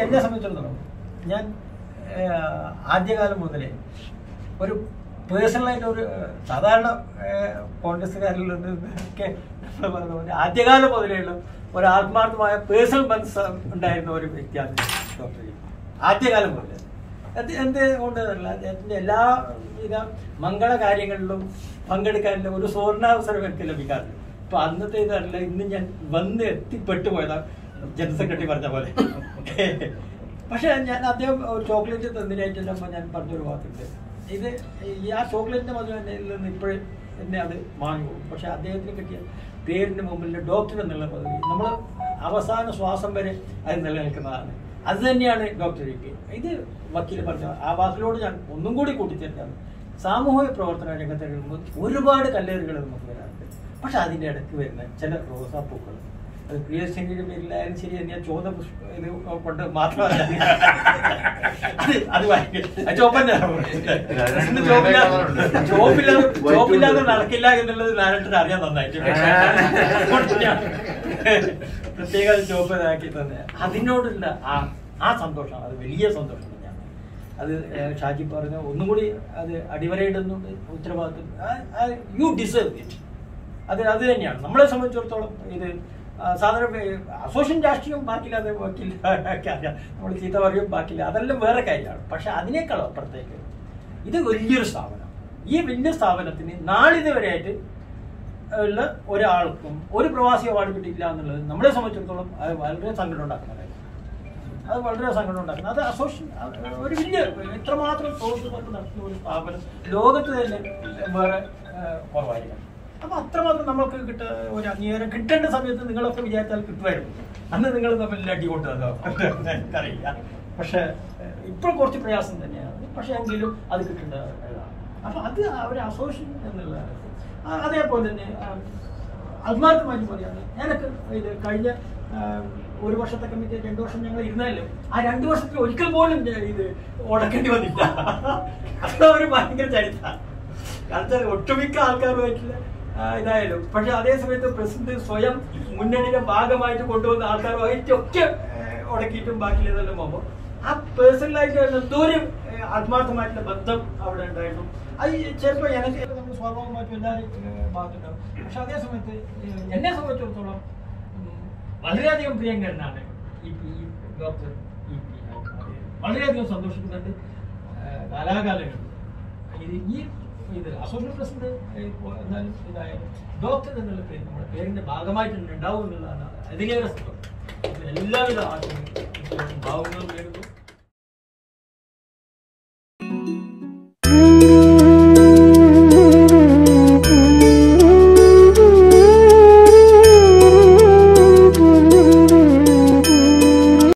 എന്നെ സംബന്ധിച്ചിടത്തോളം ഞാൻ ഏഹ്, ആദ്യകാലം മുതലേ ഒരു പേഴ്സണലായിട്ട് ഒരു ഏഹ്, സാധാരണ ഏഹ്, കോൺഗ്രസ്സുകാരിൽ നിന്ന് ഒക്കെ നമ്മൾ പറഞ്ഞ പോലെ ആദ്യകാലം മുതലേയുള്ള ഒരു ആത്മാർത്ഥമായ പേഴ്സണൽ ബന്ധം ഉണ്ടായിരുന്ന ഒരു വ്യക്തിയാണ് ഡോക്ടർ ജി. ആദ്യകാലം മുതലേ അത് എന്ത് കൊണ്ടല്ല അദ്ദേഹത്തിന്റെ എല്ലാ വിധ മംഗള കാര്യങ്ങളിലും പങ്കെടുക്കാനുള്ള ഒരു സുവർണാവസരം എനിക്ക് ലഭിക്കാറില്ല ഇപ്പൊ അന്നത്തെ ഇതല്ല ഇന്ന് ഞാൻ വന്ന് എത്തിപ്പെട്ടു പോയതാ ജനറൽ സെക്രട്ടറി പറഞ്ഞ പോലെ പക്ഷെ ഞാൻ അദ്ദേഹം ഒരു ചോക്ലേറ്റ് തന്നിനായിട്ടുള്ളപ്പോൾ ഞാൻ പറഞ്ഞൊരു വാക്കുണ്ട് ഇത് ഈ ആ ചോക്ലേറ്റിന്റെ മധുരം എന്നെ നിന്ന് ഇപ്പോഴും എന്നെ അത് വാങ്ങി പക്ഷെ അദ്ദേഹത്തിന് കിട്ടിയ പേരിന്റെ മുമ്പിൽ ഡോക്ടർ എന്നുള്ള പദവി നമ്മൾ അവസാന ശ്വാസം വരെ അത് നിലനിൽക്കുന്നതാണ് അത് തന്നെയാണ് ഡോക്ടർ ഇ പി ഇത് വക്കീൽ പറഞ്ഞ ആ വാക്കിലോട് ഞാൻ ഒന്നും കൂടി കൂട്ടിച്ചേർക്കാണ് സാമൂഹിക പ്രവർത്തന രംഗത്ത് ഇറങ്ങുമ്പോൾ ഒരുപാട് കല്ലേറുകൾ നമുക്ക് വരാറുണ്ട് പക്ഷെ അതിൻ്റെ ഇടയ്ക്ക് വരുന്ന ചില റോസാപ്പൂക്കൾ അത് പ്രിയസിന്റെ പേരിലായാലും ശരി ഞാൻ ചോദ പുഷ്പ ഇത് കൊണ്ട് മാത്രമല്ല അത് അത് ഭയങ്കര അത് ചോപ്പന്റെ ഇന്ന് ചോപ്പില്ലാതെ ചോപ്പില്ലാതെ ചോപ്പില്ലാതെ നടക്കില്ല എന്നുള്ളത് നാരായണത്തിന് അറിയാൻ നന്നായിട്ട് പക്ഷേ അതുകൊണ്ട് ഞാൻ പ്രത്യേക ചോപ്പ് ഇതാക്കി തന്നെ അതിനോടുള്ള ആ ആ സന്തോഷം അത് വലിയ സന്തോഷം തന്നെയാണ് അത് ഏഹ്, ഷാജി പറഞ്ഞ ഒന്നും കൂടി അത് അടിവരയിടുന്നുണ്ട് ഉത്തരവാദിത്വം യു ഡിസേർവ് ഇറ്റ് അത് അത് തന്നെയാണ് നമ്മളെ സംബന്ധിച്ചിടത്തോളം ഇത് ആ, സാധാരണ പേ- അസോസിയേഷൻ രാഷ്ട്രീയം ബാക്കിയില്ലാതെ ബാക്കിയില്ല നമ്മൾ ചീത്ത പറയും ബാക്കിയില്ല അതെല്ലാം വേറെ കാര്യമാണ് പക്ഷെ അതിനേക്കാൾ അപ്പുറത്തേക്ക് ഇത് വലിയൊരു സ്ഥാപനം ഈ വലിയ സ്ഥാപനത്തിന് നാളിതുവരെയായിട്ട് ഉള്ള ഒരാൾക്കും ഒരു പ്രവാസി അവാർഡ് കിട്ടിയില്ല എന്നുള്ളത് നമ്മളെ സംബന്ധിച്ചിടത്തോളം അത് വളരെ സങ്കടം ഉണ്ടാക്കുന്ന കാര്യം അത് വളരെ സങ്കടം ഉണ്ടാക്കുന്നത് അത് അസോസിയേഷൻ ഒരു വലിയ ഇത്രമാത്രം സോഴ്സ് വർക്ക് നടത്തുന്ന ഒരു സ്ഥാപനം ലോകത്ത് തന്നെ വേറെ ഏഹ്, കുറവായിരിക്കും അപ്പൊ അത്രമാത്രം നമ്മൾക്ക് കിട്ട ഒരു അംഗീകാരം കിട്ടേണ്ട സമയത്ത് നിങ്ങളൊക്കെ വിചാരിച്ചാൽ കിട്ടുമായിരുന്നു അന്ന് നിങ്ങൾ തമ്മിൽ അടി കൊണ്ടതോ എനിക്കറിയില്ല പക്ഷെ ഏഹ്, ഇപ്പോൾ കുറച്ച് പ്രയാസം തന്നെയാണ് പക്ഷെ എങ്കിലും അത് കിട്ടേണ്ട ഇതാണ് അപ്പൊ അത് ഒരു അസോസിയേഷൻ എന്നുള്ളതാണ് ആ, അതേപോലെ തന്നെ ആ, ആത്മാർത്ഥമായിട്ട് പറയാണ് ഞാനൊക്കെ ഇത് കഴിഞ്ഞ ആ, ഒരു വർഷത്തെ കമ്മിറ്റി രണ്ടു വർഷം ഞങ്ങൾ ഇരുന്നാലും ആ രണ്ടു വർഷത്തിൽ ഒരിക്കൽ പോലും ഞാൻ ഇത് ഉടക്കേണ്ടി വന്നില്ല അത് ഒരു ഭയങ്കര ചരിത്രമാണ് കാരണം വെച്ചാൽ ഒട്ടുമിക്ക ആൾക്കാരുമായിട്ടുള്ള ആ, ഇതായാലും പക്ഷെ അതേ സമയത്ത് പ്രസിഡന്റ് സ്വയം മുന്നണിയുടെ ഭാഗമായിട്ട് കൊണ്ടുവന്ന ആൾക്കാരുമായിട്ടൊക്കെ ആ, ഉടക്കിയിട്ടും ബാക്കിയുള്ളതെല്ലാം പോകുമ്പോൾ ആ പേഴ്സണലായിട്ട് എന്തോ ഒരു ആ, ആത്മാർത്ഥമായിട്ടുള്ള ബന്ധം അവിടെ ഉണ്ടായിരുന്നു അത് ചിലപ്പോൾ എനിക്ക് നമ്മൾ സ്വാഭാവികമായിട്ടും എല്ലാവരും ഭാഗത്തുണ്ടാവും പക്ഷെ അതേ സമയത്ത് ഏഹ്, എന്നെ സംബന്ധിച്ചിടത്തോളം ഉം, വളരെയധികം പ്രിയങ്കരനാണ് ഈ പി ഈ ഡോക്ടർ ഇ പി വളരെയധികം സന്തോഷിക്കുന്നുണ്ട് ഏഹ്, കാലാകാലങ്ങളിൽ ഇത് ഈ ഇത് അസോസിയേറ്റ് പ്രസിഡന്റ് ഏഹ്, ഇപ്പോ എന്നാലും ഇതായാലും ഡോക്ടർ എന്നുള്ള പേര് നമ്മുടെ പേരിന്റെ ഭാഗമായിട്ട് തന്നെ ഉണ്ടാവും എന്നുള്ളതാണ് അതിലേറെ സന്തോഷം എല്ലാവിധ ആശംസകളും ഭാവങ്ങളും നേരുന്നു